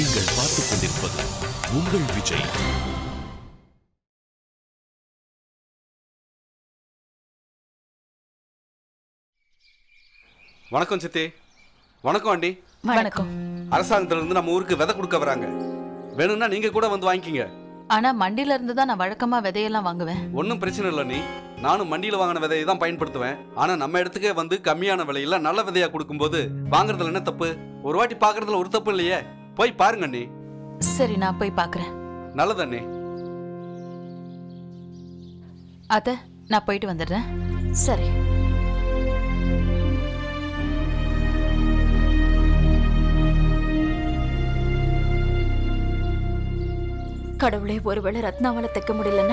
நீங்கள் பார்த்துக் கொண்டிருப்பது உங்கள் விஜய் வணக்கம் சித்தி வணக்கம் ஆண்டி வணக்கம் அரசாங்கத்துல இருந்து நம்ம ஊருக்கு விதை கொடுக்க வராங்க வேணும்னா நீங்க கூட வந்து வாங்கிக்கிங்க ஆனா மண்டில இருந்து தான் நான் வழக்கமா விதையெல்லாம் வாங்குவேன் ஒன்றும் பிரச்சனை இல்லை நீ நானும் மண்டியில் வாங்கின விதையை தான் பயன்படுத்துவேன் ஆனா நம்ம இடத்துக்கே வந்து கம்மியான விலையில நல்ல விதையா கொடுக்கும்போது வாங்குறதுல என்ன தப்பு ஒரு வாட்டி பார்க்கறதுல ஒரு தப்பு இல்லையே போய் பாருங்க அண்ணி சரி நான் போய் பாக்குறேன் நல்லது அண்ணி அத்த நான் போயிட்டு வந்துடுறேன் சரி கடவுளே ஒருவேளை ரத்னாவால தைக்க முடியலன்னா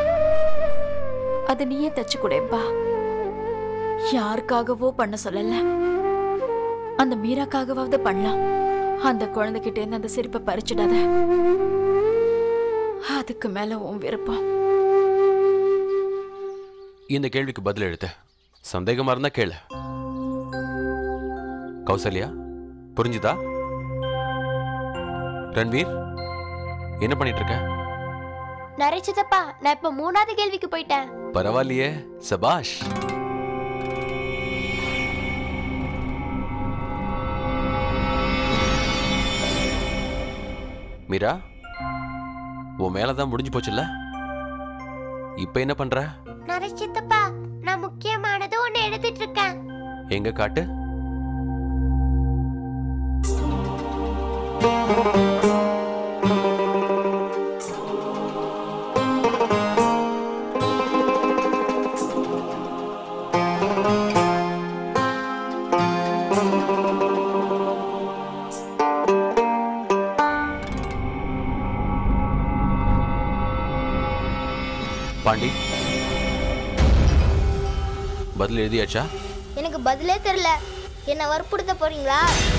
அதை நீயே தச்சு கூடேப்பா யாருக்காகவோ பண்ண சொல்லல அந்த மீராக்காகவாவது பண்ணலாம் அந்த குழந்தைகிட்ட இருந்து அந்த சிரிப்பை பறிச்சிடாத அதுக்கு மேல உன் விருப்பம் இந்த கேள்விக்கு பதில் எழுத சந்தேகமா இருந்தா கேளு கௌசல்யா புரிஞ்சுதா ரன்வீர் என்ன பண்ணிட்டு இருக்க நரைச்சதப்பா நான் இப்ப மூணாவது கேள்விக்கு போயிட்டேன் பரவாயில்லையே சபாஷ் மீரா உன் மேலதான் முடிஞ்சு போச்சுல்ல இப்ப என்ன பண்ற நரைச்சதப்பா நான் முக்கியமானது ஒண்ணு எழுதிட்டு இருக்கேன் எங்க காட்டு பாண்டி பதில் எழுதியாச்சா எனக்கு பதிலே தெரியல என்ன வற்புறுத்த போறீங்களா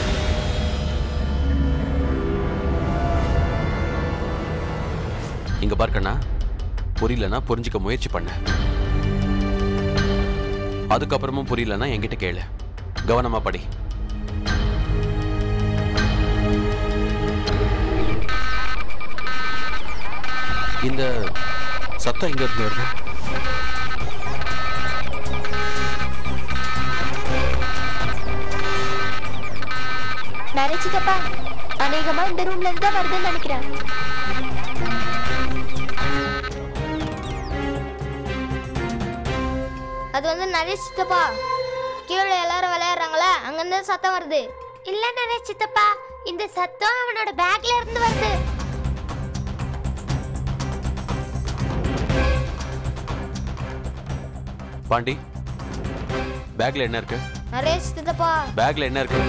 இங்க பார்க்கண்ணா புரியலனா புரிஞ்சுக்க முயற்சி பண்ண அதுக்கப்புறமும் புரியலனா என்கிட்ட கேளு கவனமா படி இந்த சத்தம் எங்க இருந்து வருது நரைச்சதப்பா அநேகமா இந்த ரூம்ல இருந்து தான் வருதுன்னு நினைக்கிறேன் அது வந்து நரேஷ் சித்தப்பா கீழே எல்லாரும் விளையாடுறாங்களே அங்கிருந்து சத்தம் வருது இல்ல நரேஷ் சித்தப்பா இந்த சத்தம் அவனோட பேக்ல இருந்து வருது பாண்டி பேக்ல என்ன இருக்கு நரேஷ் சித்தப்பா பேக்ல என்ன இருக்கு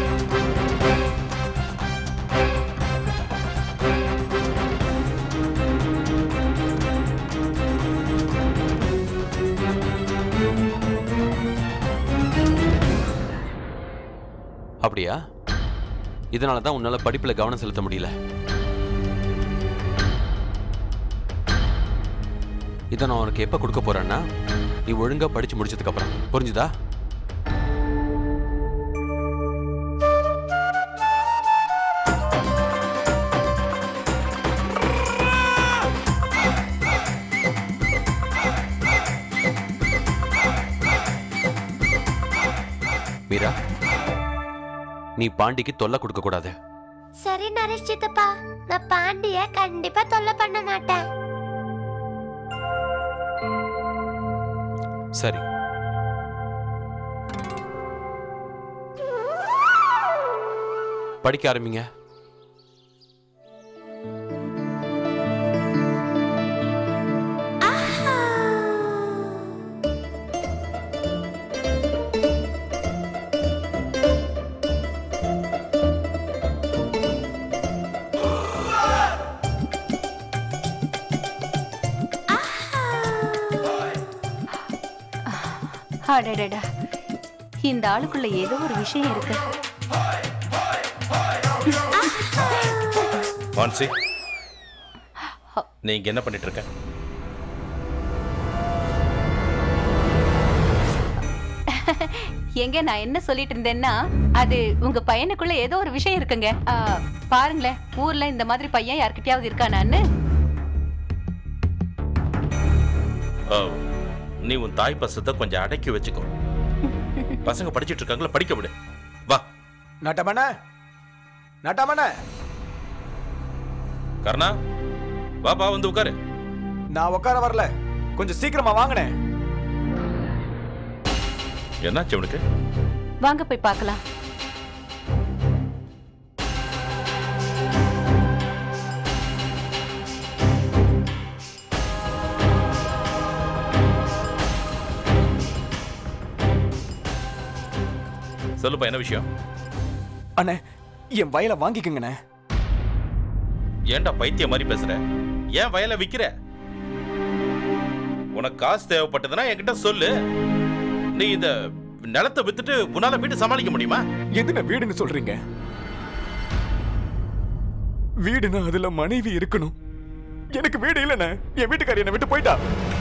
அப்படியா இதனால தான் உன்னால படிப்புல கவனம் செலுத்த முடியல இதை நான் உனக்கு எப்ப கொடுக்க போறேன்னா நீ ஒழுங்கா படிச்சு முடிச்சதுக்கு அப்புறம் புரிஞ்சுதா மீரா நீ பாண்டிக்கு தொல்லை கொடுக்க கூடாது சரி நரேஷ் சித்தப்பா நான் பாண்டிய கண்டிப்பா தொல்லை பண்ண மாட்டேன் சரி படிக்க ஆரம்பிங்க அடடடா இந்த ஆளுக்குள்ள ஏதோ ஒரு விஷயம் இருக்கு வான்சி நீங்க என்ன பண்ணிட்டு இருக்க எங்க நான் என்ன சொல்லிட்டு இருந்தேன்னா அது உங்க பையனுக்குள்ள ஏதோ ஒரு விஷயம் இருக்குங்க ஆ, பாருங்களேன் ஊர்ல இந்த மாதிரி பையன் யார்கிட்டயாவது இருக்கானான்னு ஆ, நீ உன் தாய் பசத்தை கொஞ்சம் அடக்கி வச்சுக்கோ பசங்க படிச்சிட்டு இருக்காங்களா படிக்க விடு வா நட்டமண்ண நட்டமண்ண கர்ணா வாப்பா வந்து உட்காரு நான் உட்கார வரல கொஞ்சம் சீக்கிரமா வாங்கினேன் என்னாச்சு உனக்கு வாங்க போய் பார்க்கலாம் சொல்லுப்பா என்ன விஷயம் அண்ணே என் வயலை வாங்கிக்கங்கண்ணே ஏன்டா பைத்தியம் மாதிரி பேசுற ஏன் வயலை விக்கிற உனக்கு காசு தேவைப்பட்டதுன்னா என்கிட்ட சொல்லு நீ இந்த நிலத்தை வித்துட்டு உன்னால வீட்டு சமாளிக்க முடியுமா எதுன வீடுன்னு சொல்றீங்க வீடுனா அதுல மனைவி இருக்கணும் எனக்கு வீடு இல்லைண்ணே என் வீட்டுக்காரி என்னை விட்டு போயிட்டா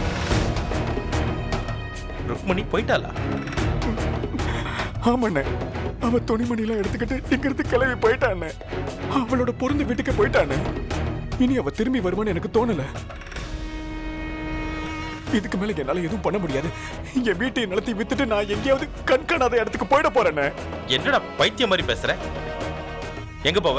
ருக்மணி போயிட்டாளா ஆமாண்ணே அவ துணிமணிலாம் எடுத்துக்கிட்டு இங்கிருந்து கிளம்பி போயிட்டாண்ணே அவளோட பொருந்த வீட்டுக்கு போயிட்டாண்ணே இனி அவ திரும்பி வருவான்னு எனக்கு தோணல இதுக்கு மேல என்னால எதுவும் பண்ண முடியாது என் வீட்டை நிலத்தை வித்துட்டு நான் எங்கேயாவது கண்காணாத இடத்துக்கு போயிட போறேண்ணே என்னடா பைத்தியம் மாதிரி பேசுற எங்க போவ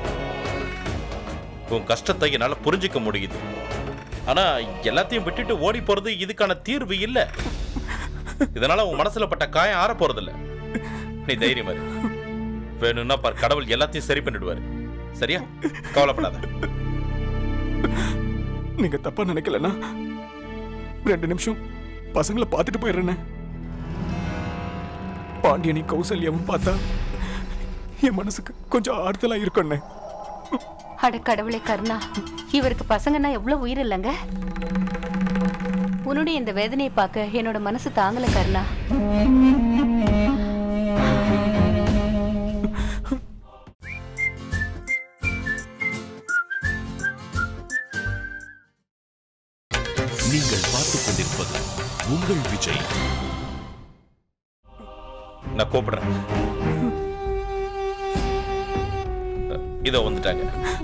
உன் கஷ்டத்தை என்னால புரிஞ்சுக்க முடியுது ஆனா எல்லாத்தையும் விட்டுட்டு ஓடி போறது இதுக்கான தீர்வு இல்ல இதனால உன் மனசுல பட்ட காயம் ஆற போறது இல்ல நீ தைரியமா இரு வேணும்னா பார் கடவுள் எல்லாத்தையும் சரி பண்ணிடுவாரு சரியா கவலைப்படாத நீங்க தப்பா நினைக்கலன்னா ரெண்டு நிமிஷம் பசங்களை பார்த்துட்டு போயிடுறேண்ணே பாண்டியனி கௌசல்யாவும் பார்த்தா என் மனசுக்கு கொஞ்சம் ஆறுதலா இருக்கும்ண்ணே அட கடவுளே கருணா இவருக்கு பசங்கன்னா எவ்வளவு உயிர் இல்லைங்க உன்னுடைய இந்த வேதனையை பார்க்க என்னோட மனசு தாங்கல கருணா நீங்கள் பார்த்துக் கொண்டிருப்பது உங்கள் விஜய் நான் கூப்பிடுறேன் இதோ வந்துட்டாங்க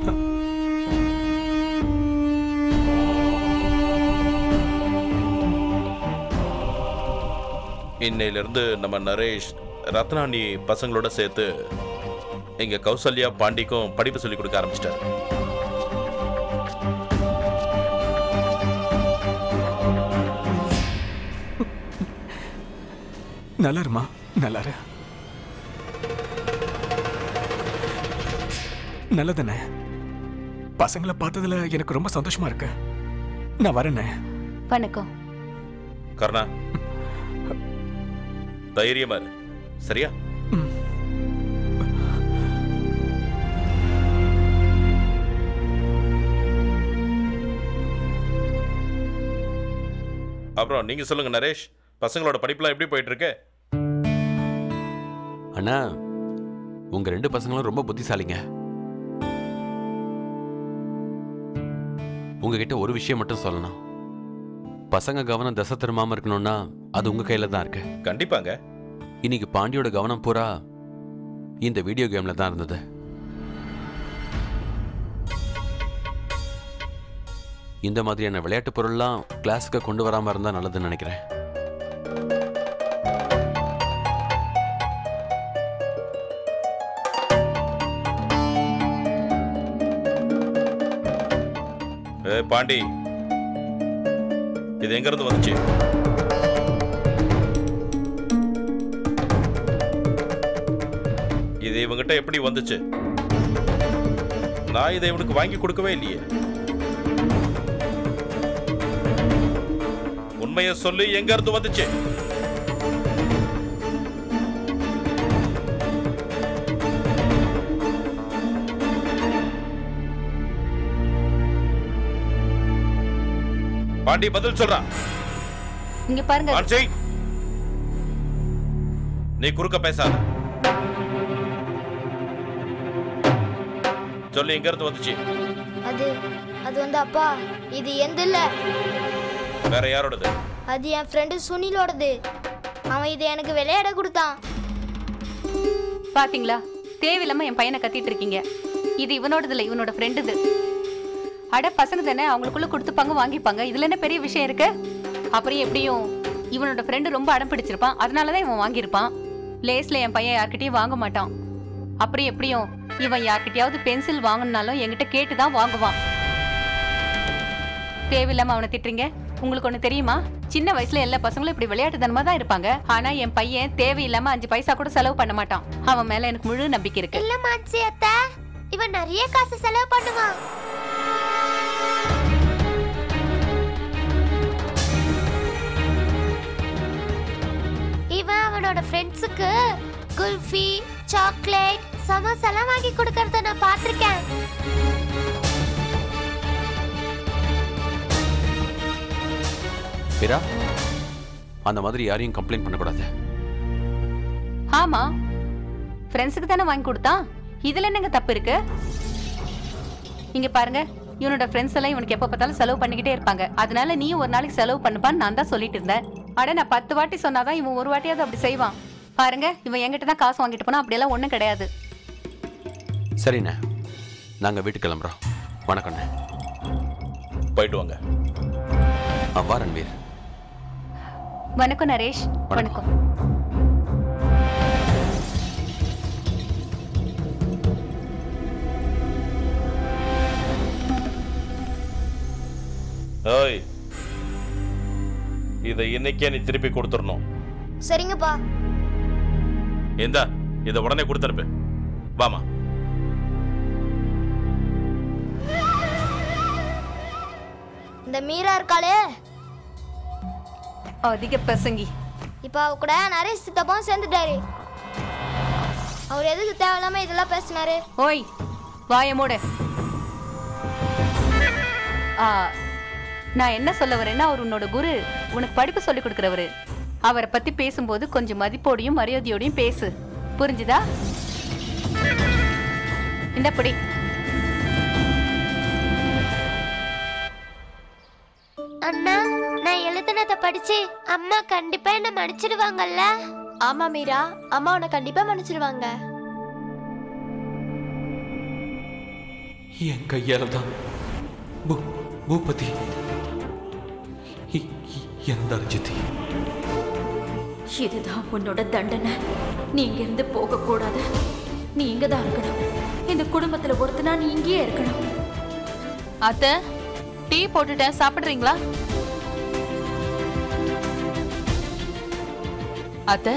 இன்னையிலிருந்து நம்ம நரேஷ் ரத்னானி பசங்களோட சேர்த்து எங்க கௌசல்யா பாண்டிக்கும் படிப்பு சொல்லி கொடுக்க ஆரம்பிச்சிட்டாரு நல்லா இருமா நல்லா இரு நல்லதுண்ணே பசங்களை பார்த்ததுல எனக்கு ரொம்ப சந்தோஷமா இருக்கு நான் வரேண்ணே வணக்கம் கர்ணா தைரியமா இரு சரியா அப்புறம் நீங்க சொல்லுங்க நரேஷ் பசங்களோட படிப்புலாம் எப்படி போயிட்டு இருக்கு அண்ணா உங்க ரெண்டு பசங்களும் ரொம்ப புத்திசாலிங்க உங்ககிட்ட ஒரு விஷயம் மட்டும் சொல்லணும் பசங்க கவனம் தசை திரும்பாம இருக்கணும்னா அது உங்க கையில தான் இருக்கு கண்டிப்பாங்க இன்னைக்கு பாண்டியோட கவனம் பூரா இந்த வீடியோ கேம்ல தான் இருந்தது இந்த மாதிரியான விளையாட்டு பொருள்லாம் கிளாஸுக்கு கொண்டு வராம இருந்தா நல்லதுன்னு நினைக்கிறேன் ஏ பாண்டி இது எங்க இருந்து வந்துச்சு இது இவங்கிட்ட எப்படி வந்துச்சு நான் இதை இவனுக்கு வாங்கி கொடுக்கவே இல்லையே உண்மையை சொல்லி எங்க இருந்து வந்துச்சு பாண்டி பதில் சொல்றான் இங்க பாருங்க ஆன்சி நீ குறுக்க பேசாத சொல்லு எங்க இருந்து வந்துச்சு அது அது வந்து அப்பா இது எந்த இல்ல வேற யாரோடது அது என் ஃப்ரெண்டு சுனிலோடது அவன் இதை எனக்கு விளையாட கொடுத்தான் பாத்தீங்களா தேவையில்லாம என் பையனை கத்திட்டு இருக்கீங்க இது இவனோடது இல்ல இவனோட ஃப்ரெண்டுது அட பசங்க தானே அவங்களுக்குள்ள கொடுத்துப்பாங்க வாங்கிப்பாங்க இதுல என்ன பெரிய விஷயம் இருக்கு அப்புறம் எப்படியும் இவனோட ஃப்ரெண்டு ரொம்ப அடம் பிடிச்சிருப்பான் அதனாலதான் இவன் வாங்கியிருப்பான் லேஸ்ல என் பையன் யார்கிட்டயும் வாங்க மாட்டான் அப்புறம் எப்படியும் இவன் யார்கிட்டயாவது பென்சில் வாங்கணும்னாலும் என்கிட்ட கேட்டு தான் வாங்குவான் தேவையில்லாம அவனை திட்டுறீங்க உங்களுக்கு ஒண்ணு தெரியுமா சின்ன வயசுல எல்லா பசங்களும் இப்படி விளையாட்டுத்தனமா தான் இருப்பாங்க ஆனா என் பையன் தேவையில்லாம அஞ்சு பைசா கூட செலவு பண்ண மாட்டான் அவன் மேல எனக்கு முழு நம்பிக்கை இருக்கு இல்ல மான்சி அத்தை இவன் நிறைய காசு செலவு பண்ணுவான் இவன் அவனோட ஃப்ரெண்ட்ஸுக்கு குல்ஃபி சாக்லேட் சமோசாலாம் வாங்கி கொடுக்கறத நான் பார்த்திருக்கேன் மீரா அந்த மாதிரி யாரையும் கம்ப்ளைண்ட் பண்ணக்கூடாது ஆமா ஃப்ரெண்ட்ஸுக்கு தானே வாங்கி கொடுத்தான் இதுல என்னங்க தப்பு இருக்கு இங்க பாருங்க இவனோட ஃப்ரெண்ட்ஸ் எல்லாம் இவனுக்கு எப்ப பார்த்தாலும் செலவு பண்ணிக்கிட்டே இருப்பாங்க அதனால நீயும் ஒரு நாளைக்கு செலவு பண்ணுப்பான்னு நான் தான் சொல்லிட்டு இருந்தேன் அட நான் பத்து வாட்டி சொன்னாதான் இவன் ஒரு வாட்டியாவது அப்படி செய்வான் பாருங்க இவன் என்கிட்ட தான் காசு வாங்கிட்டு போனா அப்படியெல்லாம் ஒண்ணும் கிடையாது சரிண்ணே நாங்கள் வீட்டுக்கு கிளம்புறோம் வணக்கண்ணே போயிட்டு வாங்க அவ்வா ரன்வீர் வணக்கம் நரேஷ் வணக்கம். வணக்கம் ஓய் இதை இன்னைக்கே நீ திருப்பி கொடுத்துடணும் சரிங்கப்பா இந்தா இதை உடனே கொடுத்துருப்பு வாமா இந்த மீரா இருக்காளே அதிக பசங்கி இப்போ அவ கூட நரேஷ் சித்தப்பாவும் சேர்ந்துட்டாரு அவர் எதுக்கு தேவையில்லாம இதெல்லாம் பேசினாரு ஓய் வாய மூடு ஆ, நான் என்ன சொல்ல வரேன்னா அவர் உன்னோட குரு உனக்கு படிப்பு சொல்லி கொடுக்குறவரு அவரை பத்தி பேசும்போது கொஞ்சம் மதிப்போடையும் மரியாதையோடையும் பேசு புரிஞ்சுதா இந்த படி அண்ணா நான் எழுதுனதை படிச்சு அம்மா கண்டிப்பா என்ன மன்னிச்சிடுவாங்கல்ல ஆமா மீரா அம்மா உன்னை கண்டிப்பா மன்னிச்சிடுவாங்க என் கையால தான் பூ- பூபதி இ- இ- இறந்தாரு சித்தி இதுதான் உன்னோட தண்டனை நீ இங்க இருந்து போக கூடாது நீ இங்க தான் இருக்கணும் இந்த குடும்பத்துல ஒருத்தனா நீ இங்கேயே இருக்கணும் அத்தை டீ போட்டுட்டேன் சாப்பிடுறீங்களா அத்தை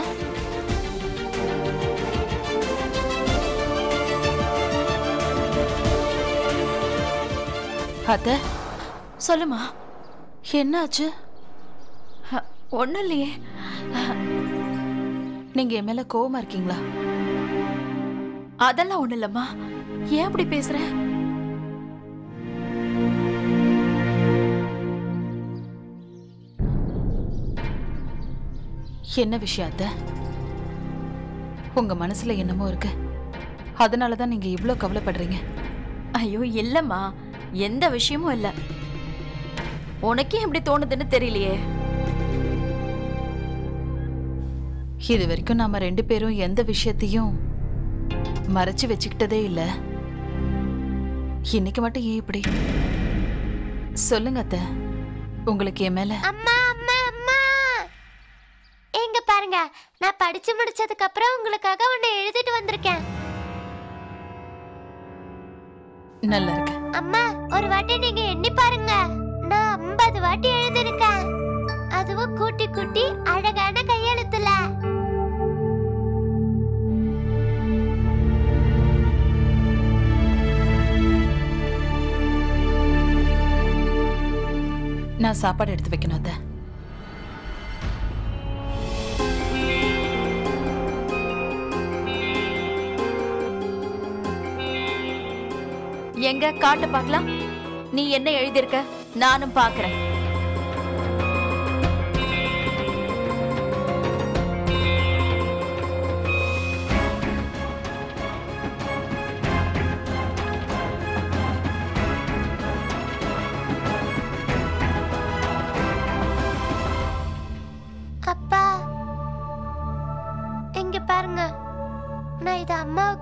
அத்தை சொல்லுமா என்னாச்சு ஒன்றும் இல்லையே நீங்க என் மேல கோவமா இருக்கீங்களா அதெல்லாம் ஒண்ணும் இல்லம்மா ஏன் அப்படி பேசுற என்ன விஷயம் அத்தை உங்க மனசுல என்னமோ இருக்கு அதனால தான் நீங்க இவ்ளோ கவலைப்படுறீங்க ஐயோ இல்லம்மா எந்த விஷயமும் இல்ல உனக்கே எப்படி தோணுதுன்னு தெரியலையே இது வரைக்கும் நாம ரெண்டு பேரும் எந்த விஷயத்தையும் மறைச்சு வச்சுக்கிட்டதே இல்ல இன்னைக்கு மட்டும் ஏன் இப்படி சொல்லுங்க அத்தை உங்களுக்கு என் மேல அம்மா அம்மா அம்மா எங்க பாருங்க நான் படிச்சு முடிச்சதுக்கு அப்புறம் உங்களுக்காக ஒன்னு எழுதிட்டு வந்திருக்கேன் நல்லா இருக்கு அம்மா ஒரு வாட்டி நீங்க எண்ணி பாருங்க நான் ஐம்பது வாட்டி எழுதிருக்கேன் அதுவும் கூட்டி கூட்டி அழகான கையெழுத்துல நான் சாப்பாடு எடுத்து வைக்கணும் அத்தை எங்க காட்டு பார்க்கலாம் நீ என்ன எழுதியிருக்க நானும் பார்க்கறேன் அப்பா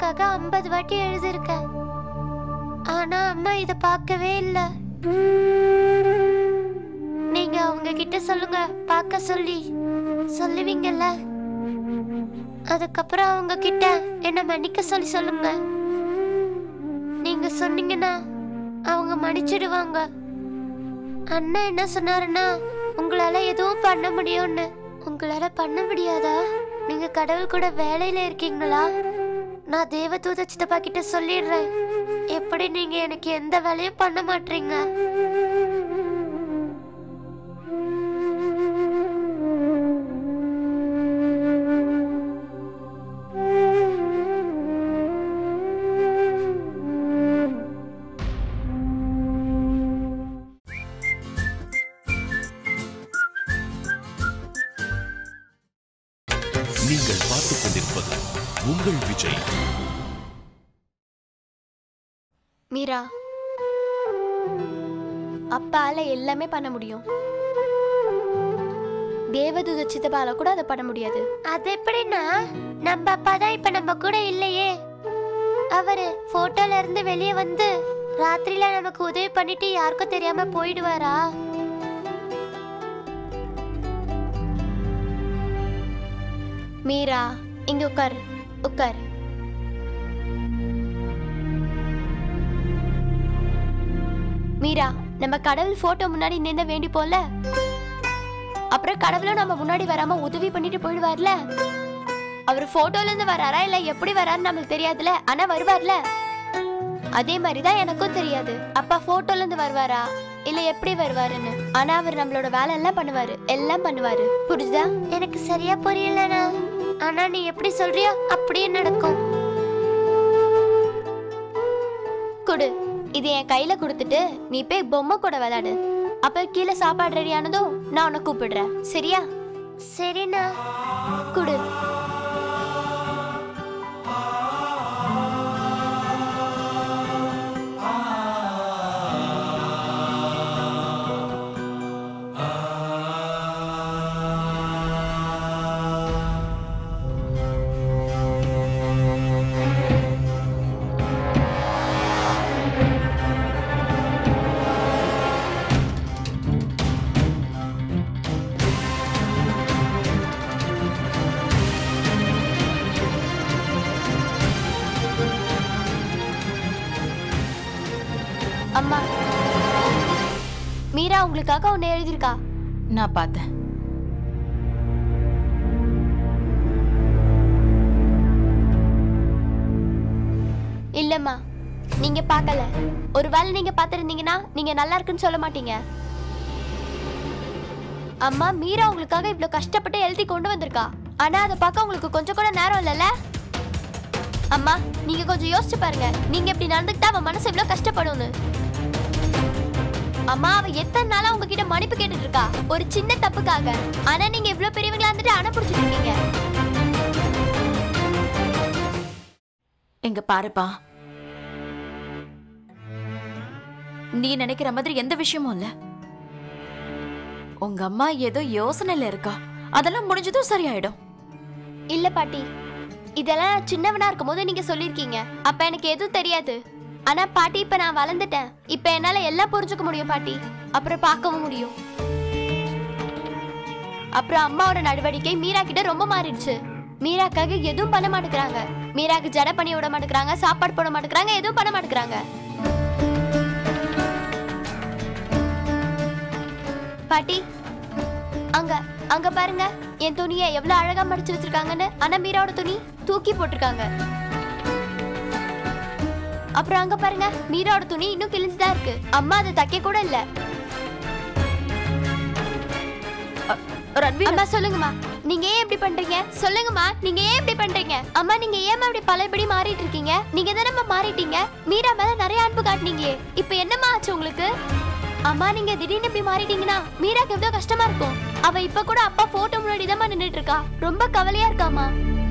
அம்மாக்காக ஐம்பது வாட்டி எழுதியிருக்கேன் ஆனா அம்மா இத பார்க்கவே இல்ல நீங்க அவங்க கிட்ட சொல்லுங்க பார்க்க சொல்லி சொல்லுவீங்கல்ல அதுக்கப்புறம் அவங்க கிட்ட என்ன மன்னிக்க சொல்லி சொல்லுங்க நீங்க சொன்னீங்கன்னா அவங்க மன்னிச்சிடுவாங்க அண்ணன் என்ன சொன்னாருன்னா உங்களால எதுவும் பண்ண முடியும்னு உங்களால பண்ண முடியாதா நீங்க கடவுள் கூட வேலையில இருக்கீங்களா நான் தேவதூத சித்தப்பா கிட்ட சொல்லிடுறேன் எப்படி நீங்க எனக்கு எந்த வேலையும் பண்ண மாட்டீங்க நீங்கள் பார்த்துக் கொண்டிருப்பது உங்கள் விஜய் மீரா அப்பால எல்லாமே பண்ண முடியும் தேவதூத சித்தப்பால கூட அதை பண்ண முடியாது அது எப்படின்னா நம்ம அப்பா தான் இப்ப நம்ம கூட இல்லையே அவரு போட்டோல இருந்து வெளியே வந்து ராத்திரில நமக்கு உதவி பண்ணிட்டு யாருக்கும் தெரியாம போயிடுவாரா மீரா இங்க உட்கார் உட்கார் மீரா நம்ம கடவுள் போட்டோ முன்னாடி நின்று வேண்டி போல அப்புறம் கடவுளும் நம்ம முன்னாடி வராம உதவி பண்ணிட்டு போயிடுவார்ல அவர் போட்டோல இருந்து வராரா இல்ல எப்படி வராருன்னு நம்மளுக்கு தெரியாதுல ஆனா வருவார்ல அதே மாதிரிதான் எனக்கும் தெரியாது அப்பா போட்டோல இருந்து வருவாரா இல்ல எப்படி வருவாருன்னு ஆனா அவர் நம்மளோட வேலை எல்லாம் பண்ணுவாரு எல்லாம் பண்ணுவாரு புரிஞ்சுதா எனக்கு சரியா புரியலண்ணா ஆனா நீ எப்படி சொல்றியோ அப்படியே நடக்கும் கொடு இது என் கையில கொடுத்துட்டு நீ போய் பொம்மை கூட விளையாடு அப்ப கீழே சாப்பாடு ரெடி ஆனதும் நான் உன்னை கூப்பிடுறேன் சரியா சரிண்ணா கொடு அம்மா மீரா உங்களுக்காக ஒன்னு எழுதியிருக்கா நான் பார்த்தேன் இல்லம்மா நீங்க பார்க்கல ஒருவேளை நீங்க பார்த்திருந்தீங்கன்னா நீங்க நல்லா இருக்குன்னு சொல்ல மாட்டீங்க அம்மா மீரா உங்களுக்காக இவ்ளோ கஷ்டப்பட்டு எழுதி கொண்டு வந்திருக்கா ஆனா அதை பார்க்க உங்களுக்கு கொஞ்சம் கூட நேரம் இல்லைல்ல அம்மா நீங்க கொஞ்சம் யோசிச்சு பாருங்க நீங்க இப்படி நடந்துக்கிட்டா அவன் மனசு இவ்ளோ கஷ்டப்படும்னு அம்மா அவ எத்தனை நாளா உங்ககிட்ட மன்னிப்பு கேட்டுட்டு இருக்கா ஒரு சின்ன தப்புக்காக ஆனா நீங்க இவ்ளோ பெரியவங்களா இருந்துட்டு அணை பிடிச்சிட்டு இருக்கீங்க இங்க பாருப்பா நீ நினைக்கிற மாதிரி எந்த விஷயமும் இல்ல உங்க அம்மா ஏதோ யோசனையில இருக்கா அதெல்லாம் முடிஞ்சதும் சரியாயிடும் இல்ல பாட்டி இதெல்லாம் நான் சின்னவனா இருக்கும்போது நீங்க சொல்லிருக்கீங்க அப்ப எனக்கு எதுவும் தெரியாது ஆனா பாட்டி இப்ப நான் வளர்ந்துட்டேன் இப்ப என்னால எல்லாம் புரிஞ்சுக்க முடியும் பாட்டி அப்புறம் பார்க்கவும் முடியும் அப்புறம் அம்மாவோட நடவடிக்கை மீரா கிட்ட ரொம்ப மாறிடுச்சு மீராக்காக எதுவும் பண்ண மாட்டேங்கிறாங்க மீராக்கு ஜட பண்ணி விட மாட்டேங்கிறாங்க சாப்பாடு போட மாட்டேங்கிறாங்க எதுவும் பண்ண மாட்டேங்கிறாங்க பாட்டி அங்க அங்க பாருங்க என் துணியை எவ்வளவு அழகா மடிச்சு வச்சிருக்காங்கன்னு ஆனா மீராவோட துணி தூக்கி போட்டிருக்காங்க அப்புறம் அங்க பாருங்க மீராவோட துணி இன்னும் கிழிஞ்சுதான் இருக்கு அம்மா அதை தைக்க கூட இல்ல அம்மா சொல்லுங்கம்மா நீங்க ஏன் இப்படி பண்றீங்க சொல்லுங்கம்மா நீங்க ஏன் இப்படி பண்றீங்க அம்மா நீங்க ஏமா இப்படி பழையபடி மாறிட்டு இருக்கீங்க நீங்க தானே மாறிட்டீங்க மீரா மேல நிறைய அன்பு காட்டுனீங்களே இப்போ என்னம்மா ஆச்சு உங்களுக்கு அம்மா நீங்க திடீர்னு இப்படி மாறிட்டீங்கன்னா மீராக்கு எவ்வளவு கஷ்டமா இருக்கும் அவ இப்ப கூட அப்பா போட்டோ முன்னாடி தான் நின்னுட்டு இருக்கா ரொம்ப கவலையா இருக்காமா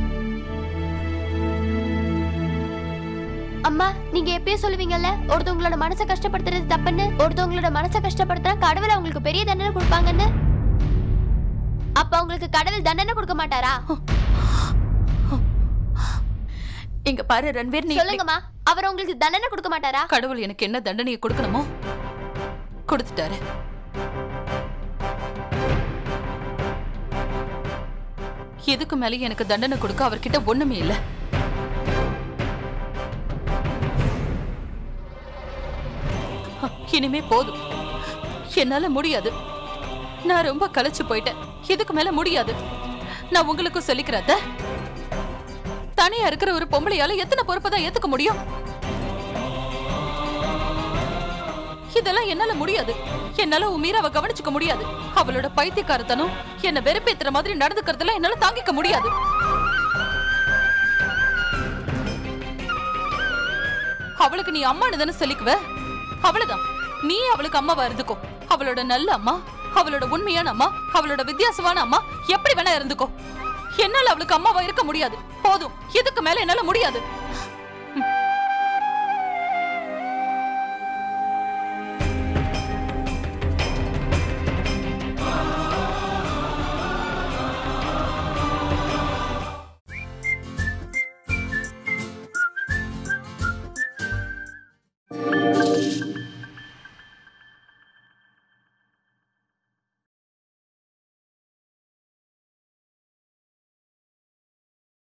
அம்மா நீங்க எப்பயும் சொல்லுவீங்கல்ல ஒருத்தவங்களோட மனசை கஷ்டப்படுத்துறது தப்புன்னு ஒருத்தவங்களோட மனசை கஷ்டப்படுத்துறா கடவுள் அவங்களுக்கு பெரிய தண்டனை கொடுப்பாங்கன்னு அப்ப அவங்களுக்கு கடவுள் தண்டனை கொடுக்க மாட்டாரா இங்க பாரு ரன்வீர் நீ சொல்லுங்கம்மா அவர் உங்களுக்கு தண்டனை கொடுக்க மாட்டாரா கடவுள் எனக்கு என்ன தண்டனையை கொடுக்கணுமோ கொடுத்துட்டாரு எதுக்கு மேலே எனக்கு தண்டனை கொடுக்க அவர்கிட்ட ஒண்ணுமே இல்ல இனிமே போதும் என்னால முடியாது நான் ரொம்ப களைச்சு போயிட்டேன் இதுக்கு மேல முடியாது நான் உங்களுக்கும் சொல்லிக்கிறேன் அத்தை. தனியா இருக்கிற ஒரு பொம்பளையால எத்தனை பொறுப்பை தான் ஏத்துக்க முடியும் இதெல்லாம் என்னால முடியாது என்னால உன் மீறாவை கவனிச்சுக்க முடியாது அவளோட பைத்தியக்காரத்தனம் என்ன வெறுப்பேத்துற மாதிரி நடந்துக்கிறதெல்லாம் என்னால தாங்கிக்க முடியாது அவளுக்கு நீ அம்மானு தானே சொல்லிக்குவ அவ்வளவுதான் நீ அவளுக்கு அம்மாவா இருந்துக்கோ அவளோட நல்ல அம்மா அவளோட உண்மையான அம்மா அவளோட வித்தியாசமான அம்மா எப்படி வேணா இருந்துக்கோ என்னால அவளுக்கு அம்மாவா இருக்க முடியாது போதும் இதுக்கு மேல என்னால முடியாது